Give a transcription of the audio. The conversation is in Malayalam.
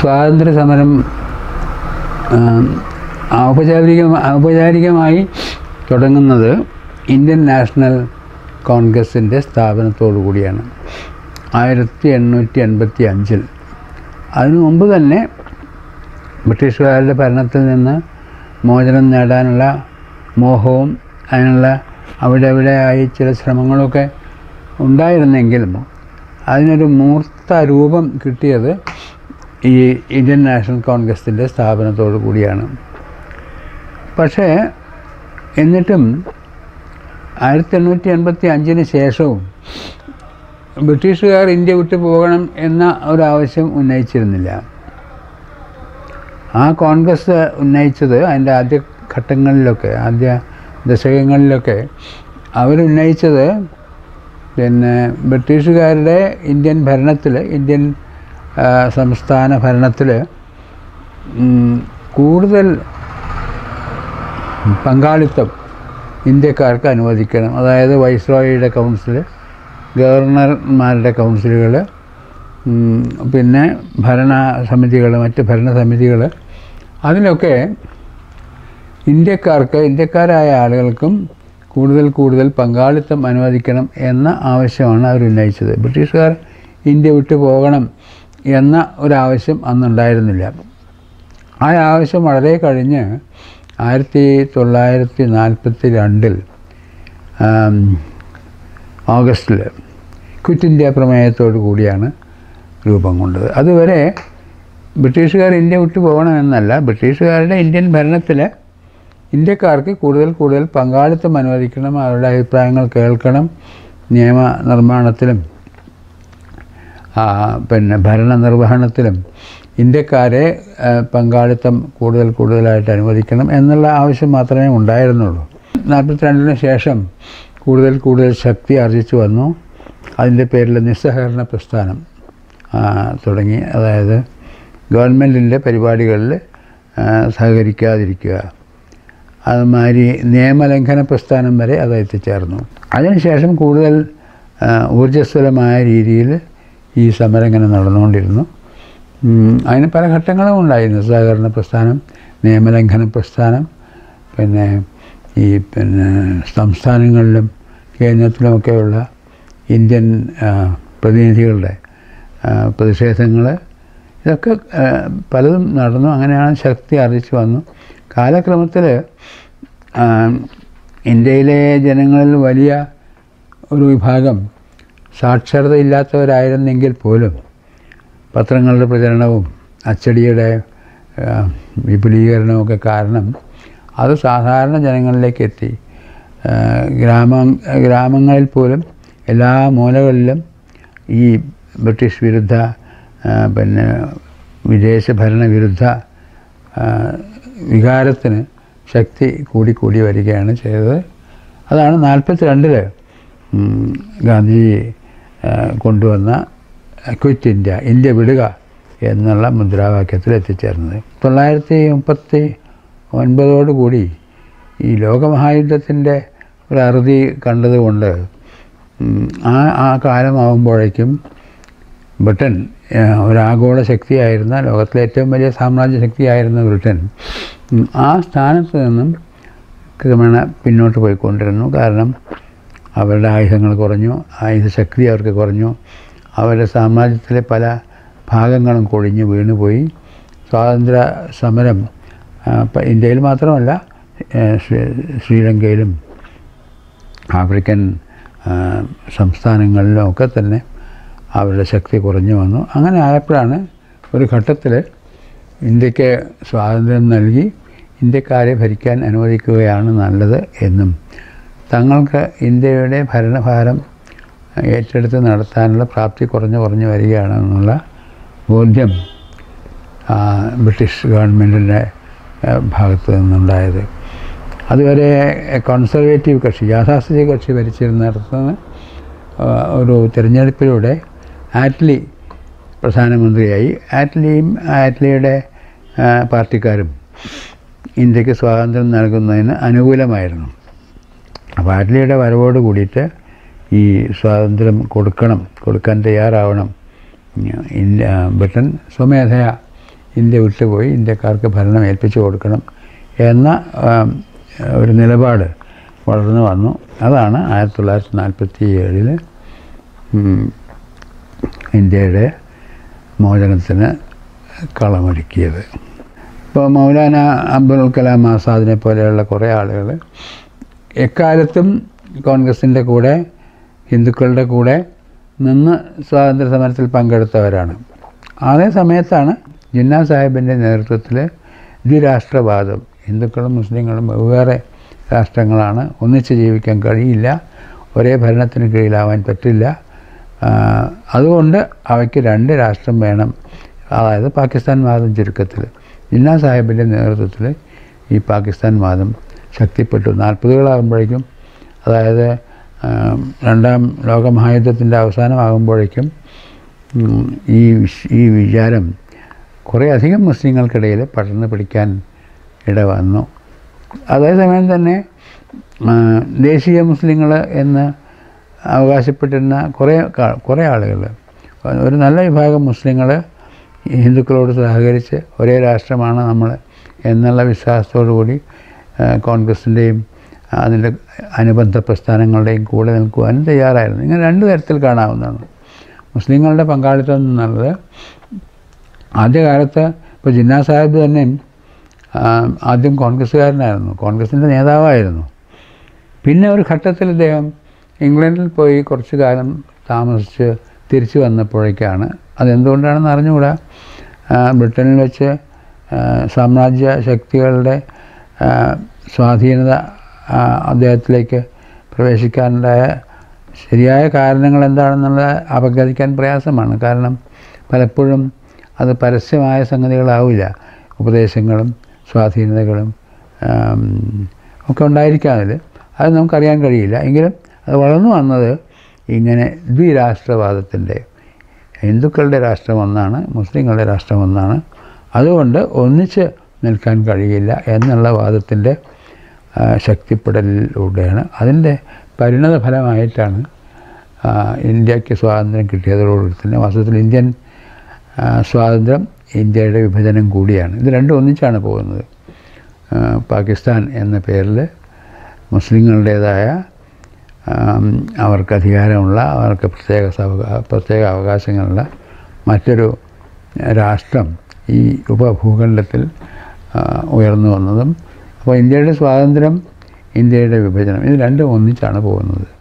സ്വാതന്ത്ര്യ സമരം ആ, ഔപചാരിക ഔപചാരികമായി തുടങ്ങുന്നത് ഇന്ത്യൻ നാഷണൽ കോൺഗ്രസിൻ്റെ സ്ഥാപനത്തോടു കൂടിയാണ് ആയിരത്തി എണ്ണൂറ്റി എൺപത്തി അഞ്ചിൽ അതിനു മുമ്പ് തന്നെ ബ്രിട്ടീഷുകാരുടെ ഭരണത്തിൽ നിന്ന് മോചനം നേടാനുള്ള മോഹവും അതിനുള്ള അവിടെ അവിടെയായി ചില ശ്രമങ്ങളൊക്കെ ഉണ്ടായിരുന്നെങ്കിലും അതിനൊരു മൂർത്ത രൂപം കിട്ടിയത് ഈ ഇന്ത്യൻ നാഷണൽ കോൺഗ്രസിൻ്റെ സ്ഥാപനത്തോടു കൂടിയാണ് പക്ഷേ എന്നിട്ടും ആയിരത്തി എണ്ണൂറ്റി എൺപത്തി അഞ്ചിന് ശേഷവും ബ്രിട്ടീഷുകാർ ഇന്ത്യ വിട്ടു പോകണം എന്ന ഒരാവശ്യം ഉന്നയിച്ചിരുന്നില്ല ആ കോൺഗ്രസ് ഉന്നയിച്ചത് അതിൻ്റെ ആദ്യ ഘട്ടങ്ങളിലൊക്കെ ആദ്യ ദശകങ്ങളിലൊക്കെ അവരുന്നയിച്ചത് പിന്നെ ബ്രിട്ടീഷുകാരുടെ ഇന്ത്യൻ ഭരണത്തിൽ ഇന്ത്യൻ ആ, സംസ്ഥാന ഭരണത്തിൽ കൂടുതൽ പങ്കാളിത്തം ഇന്ത്യക്കാർക്ക് അനുവദിക്കണം അതായത് വൈസ്രോയിയുടെ കൗൺസിൽ ഗവർണർമാരുടെ കൗൺസിലുകൾ പിന്നെ ഭരണ സമിതികൾ മറ്റ് ഭരണസമിതികൾ അതിലൊക്കെ ഇന്ത്യക്കാർക്ക് ഇന്ത്യക്കാരായ ആളുകൾക്കും കൂടുതൽ കൂടുതൽ പങ്കാളിത്തം അനുവദിക്കണം എന്ന ആവശ്യമാണ് അവർ ഉന്നയിച്ചത് ബ്രിട്ടീഷുകാർ ഇന്ത്യ വിട്ടു പോകണം എന്ന ഒരാവശ്യം അന്നുണ്ടായിരുന്നില്ല ആ ആവശ്യം വളരെ കഴിഞ്ഞ് ആയിരത്തി തൊള്ളായിരത്തി നാൽപ്പത്തി രണ്ടിൽ ഓഗസ്റ്റിൽ ക്വിറ്റ് ഇന്ത്യ പ്രമേയത്തോടു കൂടിയാണ് രൂപം കൊണ്ടത് അതുവരെ ബ്രിട്ടീഷുകാർ ഇന്ത്യ വിട്ടു പോകണമെന്നല്ല ബ്രിട്ടീഷുകാരുടെ ഇന്ത്യൻ ഭരണത്തിൽ ഇന്ത്യക്കാർക്ക് കൂടുതൽ കൂടുതൽ പങ്കാളിത്തം അനുവദിക്കണം അവരുടെ അഭിപ്രായങ്ങൾ കേൾക്കണം നിയമ നിർമ്മാണത്തിലും ആ, പിന്നെ ഭരണ നിർവഹണത്തിലും ഇന്ത്യക്കാരെ ആ, പങ്കാളിത്തം കൂടുതൽ കൂടുതലായിട്ട് അനുവദിക്കണം എന്നുള്ള ആവശ്യം മാത്രമേ ഉണ്ടായിരുന്നുള്ളൂ നാൽപ്പത്തിരണ്ടിന് ശേഷം കൂടുതൽ കൂടുതൽ ശക്തി ആർജിച്ചു വന്നു അതിൻ്റെ പേരിൽ നിസ്സഹകരണ പ്രസ്ഥാനം ആ, തുടങ്ങി അതായത് ഗവൺമെൻറ്റിൻ്റെ പരിപാടികളിൽ ആ, സഹകരിക്കാതിരിക്കുക അതുമാതിരി നിയമലംഘന പ്രസ്ഥാനം വരെ അത് എത്തിച്ചേർന്നു അതിനുശേഷം കൂടുതൽ ആ, ഊർജ്ജസ്വലമായ രീതിയിൽ ഈ സമരം ഇങ്ങനെ നടന്നുകൊണ്ടിരുന്നു ഉം, അതിന് പല ഘട്ടങ്ങളും ഉണ്ടായിരുന്നു സഹകരണ പ്രസ്ഥാനം നിയമലംഘന പ്രസ്ഥാനം പിന്നെ ഈ പിന്നെ സംസ്ഥാനങ്ങളിലും കേന്ദ്രത്തിലുമൊക്കെയുള്ള ഇന്ത്യൻ ആ, പ്രതിനിധികളുടെ പ്രതിഷേധങ്ങൾ ഇതൊക്കെ ആ, പലതും നടന്നു അങ്ങനെയാണ് ശക്തി ആർജിച്ചു വന്നു കാലക്രമത്തിൽ ഇന്ത്യയിലെ ജനങ്ങളിൽ വലിയ ഒരു വിഭാഗം സാക്ഷരത ഇല്ലാത്തവരായിരുന്നെങ്കിൽ പോലും പത്രങ്ങളുടെ പ്രചരണവും അച്ചടിയുടെ ആ, വിപുലീകരണമൊക്കെ കാരണം അത് സാധാരണ ജനങ്ങളിലേക്ക് എത്തി ആ, ഗ്രാമ ഗ്രാമങ്ങളിൽ പോലും എല്ലാ മൂലകളിലും ഈ ബ്രിട്ടീഷ് വിരുദ്ധ ആ, പിന്നെ വിദേശ ഭരണ വിരുദ്ധ ആ, വികാരത്തിന് ശക്തി കൂടിക്കൂടി വരികയാണ് ചെയ്തത് അതാണ് നാൽപ്പത്തി രണ്ടിൽ ഗാന്ധിജി ആ, കൊണ്ടുവന്ന ക്വിറ്റ് ഇന്ത്യ ഇന്ത്യ വിടുക എന്നുള്ള മുദ്രാവാക്യത്തിൽ എത്തിച്ചേർന്നത് തൊള്ളായിരത്തി മുപ്പത്തി ഒൻപതോടുകൂടി ഈ ലോകമഹായുദ്ധത്തിൻ്റെ ഒരു അറുതി കണ്ടതുകൊണ്ട് ഉം, ആ ആ കാലമാകുമ്പോഴേക്കും ബ്രിട്ടൻ ആ, ഒരാഗോള ശക്തിയായിരുന്ന ലോകത്തിലെ ഏറ്റവും വലിയ സാമ്രാജ്യ ശക്തിയായിരുന്ന ബ്രിട്ടൻ ഉം, ആ സ്ഥാനത്ത് നിന്നും ക്രമേണ പിന്നോട്ട് പോയിക്കൊണ്ടിരുന്നു കാരണം അവരുടെ ആയുധങ്ങൾ കുറഞ്ഞു ആയുധശക്തി അവർക്ക് കുറഞ്ഞു അവരുടെ സാമ്രാജ്യത്തിലെ പല ഭാഗങ്ങളും കൊഴിഞ്ഞു വീണുപോയി സ്വാതന്ത്ര്യ സമരം ആ, പ- ഇന്ത്യയിൽ മാത്രമല്ല ഏ, ശ്രീ- ശ്രീലങ്കയിലും ആഫ്രിക്കൻ ആ, സംസ്ഥാനങ്ങളിലും ഒക്കെ തന്നെ അവരുടെ ശക്തി കുറഞ്ഞു വന്നു അങ്ങനെ ആയപ്പോഴാണ് ഒരു ഘട്ടത്തിൽ ഇന്ത്യക്ക് സ്വാതന്ത്ര്യം നൽകി ഇന്ത്യക്കാരെ ഭരിക്കാൻ അനുവദിക്കുകയാണ് നല്ലത് എന്നും തങ്ങൾക്ക് ഇന്ത്യയുടെ ഭരണഭാരം ഏറ്റെടുത്ത് നടത്താനുള്ള പ്രാപ്തി കുറഞ്ഞു കുറഞ്ഞു വരികയാണെന്നുള്ള ബോധ്യം ആ, ബ്രിട്ടീഷ് ഗവൺമെൻറ്റിൻ്റെ ഭാഗത്ത് നിന്നുണ്ടായത് അതുവരെ കൺസർവേറ്റീവ് കക്ഷി യാഥാസ്ഥിതിക കക്ഷി ഭരിച്ചിരുന്നിടത്ത് നിന്ന് ആ, ഒരു തിരഞ്ഞെടുപ്പിലൂടെ ആറ്റ്ലി പ്രധാനമന്ത്രിയായി ആറ്റ്ലിയും ആറ്റ്ലിയുടെ ആ, പാർട്ടിക്കാരും ഇന്ത്യക്ക് സ്വാതന്ത്ര്യം നൽകുന്നതിന് അനുകൂലമായിരുന്നു അപ്പോൾ ആറ്റ്ലിയുടെ വരവോട് കൂടിയിട്ട് ഈ സ്വാതന്ത്ര്യം കൊടുക്കണം കൊടുക്കാൻ തയ്യാറാവണം ഇന്ത്യ ബ്രിട്ടൻ സ്വമേധയാ ഇന്ത്യ വിട്ടുപോയി ഇന്ത്യക്കാർക്ക് ഭരണം ഏൽപ്പിച്ചു കൊടുക്കണം എന്ന ആം, ഒരു നിലപാട് വളർന്നു വന്നു അതാണ് ആയിരത്തി തൊള്ളായിരത്തി നാൽപ്പത്തി ഏഴിൽ ഇന്ത്യയുടെ മോചനത്തിന് കളമൊരുക്കിയത് ഇപ്പോൾ മൗലാന അബ്ദുൽ കലാം ആസാദിനെ പോലെയുള്ള കുറേ ആളുകൾ എക്കാലത്തും കോൺഗ്രസിൻ്റെ കൂടെ ഹിന്ദുക്കളുടെ കൂടെ നിന്ന് സ്വാതന്ത്ര്യ സമരത്തിൽ പങ്കെടുത്തവരാണ് അതേ സമയത്താണ് ജിന്ന സാഹിബിൻ്റെ നേതൃത്വത്തിൽ ദ്വിരാഷ്ട്രവാദം ഹിന്ദുക്കളും മുസ്ലിങ്ങളും വെവ്വേറെ രാഷ്ട്രങ്ങളാണ് ഒന്നിച്ച് ജീവിക്കാൻ കഴിയില്ല ഒരേ ഭരണത്തിന് കീഴിലാവാൻ പറ്റില്ല ആ, അതുകൊണ്ട് അവയ്ക്ക് രണ്ട് രാഷ്ട്രം വേണം അതായത് പാകിസ്ഥാൻ വാദം ചുരുക്കത്തിൽ ജിന്ന സാഹിബിൻ്റെ നേതൃത്വത്തിൽ ഈ പാകിസ്ഥാൻ വാദം ശക്തിപ്പെട്ടു നാൽപ്പതുകളാകുമ്പോഴേക്കും അതായത് ആ, രണ്ടാം ലോകമഹായുദ്ധത്തിൻ്റെ അവസാനമാകുമ്പോഴേക്കും ഉം, ഈ വിശ്- ഈ വിചാരം കുറേ അധികം മുസ്ലിങ്ങൾക്കിടയിൽ പടർന്നു പിടിക്കാൻ ഇട വന്നു അതേസമയം തന്നെ ആ, ദേശീയ മുസ്ലിങ്ങൾ എന്ന് അവകാശപ്പെട്ടിരുന്ന കുറേ കാ- കുറേ ആളുകൾ ഒരു നല്ല വിഭാഗം മുസ്ലിങ്ങൾ ഹിന്ദുക്കളോട് സഹകരിച്ച് ഒരേ രാഷ്ട്രമാണ് നമ്മൾ എന്നുള്ള വിശ്വാസത്തോടു കൂടി ആ, കോൺഗ്രസിൻ്റെയും അതിൻ്റെ അനുബന്ധ പ്രസ്ഥാനങ്ങളുടെയും കൂടെ നിൽക്കുവാനും തയ്യാറായിരുന്നു ഇങ്ങനെ രണ്ട് തരത്തിൽ കാണാവുന്നതാണ് മുസ്ലിങ്ങളുടെ പങ്കാളിത്തം എന്നുള്ളത് ആദ്യകാലത്ത് ഇപ്പോൾ ജിന്ന സാഹിബ് തന്നെ ആ, ആദ്യം കോൺഗ്രസ്സുകാരനായിരുന്നു കോൺഗ്രസിൻ്റെ നേതാവായിരുന്നു പിന്നെ ഒരു ഘട്ടത്തിൽ ഇദ്ദേഹം ഇംഗ്ലണ്ടിൽ പോയി കുറച്ചു കാലം താമസിച്ച് തിരിച്ചു വന്നപ്പോഴേക്കാണ് അതെന്തുകൊണ്ടാണെന്ന് അറിഞ്ഞുകൂടാ ആ, ബ്രിട്ടനിൽ വെച്ച് ആ, സാമ്രാജ്യ ശക്തികളുടെ ആ, സ്വാധീനത ആ, അദ്ദേഹത്തിലേക്ക് പ്രവേശിക്കാനുണ്ടായ ശരിയായ കാരണങ്ങൾ എന്താണെന്നുള്ളത് അപഗ്രഥിക്കാൻ പ്രയാസമാണ് കാരണം പലപ്പോഴും അത് പരസ്യമായ സംഗതികളാവില്ല ഉപദേശങ്ങളും സ്വാധീനതകളും ആം, ഒക്കെ ഉണ്ടായിരിക്കാം അതിൽ അത് നമുക്കറിയാൻ കഴിയില്ല എങ്കിലും അത് വളർന്നു വന്നത് ഇങ്ങനെ ദ്വിരാഷ്ട്രവാദത്തിൻ്റെ ഹിന്ദുക്കളുടെ രാഷ്ട്രം ഒന്നാണ് മുസ്ലിങ്ങളുടെ രാഷ്ട്രം ഒന്നാണ് അതുകൊണ്ട് ഒന്നിച്ച് നിൽക്കാൻ കഴിയില്ല എന്നുള്ള വാദത്തിൻ്റെ ആ, ശക്തിപ്പെടലിലൂടെയാണ് അതിൻ്റെ പരിണത ഫലമായിട്ടാണ് ആ, ഇന്ത്യക്ക് സ്വാതന്ത്ര്യം കിട്ടിയതോടുകൂടി തന്നെ വാസ്തവത്തിൽ ഇന്ത്യൻ ആ, സ്വാതന്ത്ര്യം ഇന്ത്യയുടെ വിഭജനം കൂടിയാണ് ഇത് രണ്ടും ഒന്നിച്ചാണ് പോകുന്നത് ആ, പാകിസ്ഥാൻ എന്ന പേരിൽ മുസ്ലിങ്ങളുടേതായ ആം, അവർക്ക് അധികാരമുള്ള അവർക്ക് പ്രത്യേക സവകാ- പ്രത്യേക അവകാശങ്ങളുള്ള മറ്റൊരു രാഷ്ട്രം ഈ ഉപഭൂഖണ്ഡത്തിൽ ആ, ഉയർന്നു വന്നതും അപ്പോൾ ഇന്ത്യയുടെ സ്വാതന്ത്ര്യം ഇന്ത്യയുടെ വിഭജനം ഇത് രണ്ടും ഒന്നിച്ചാണ് പോകുന്നത്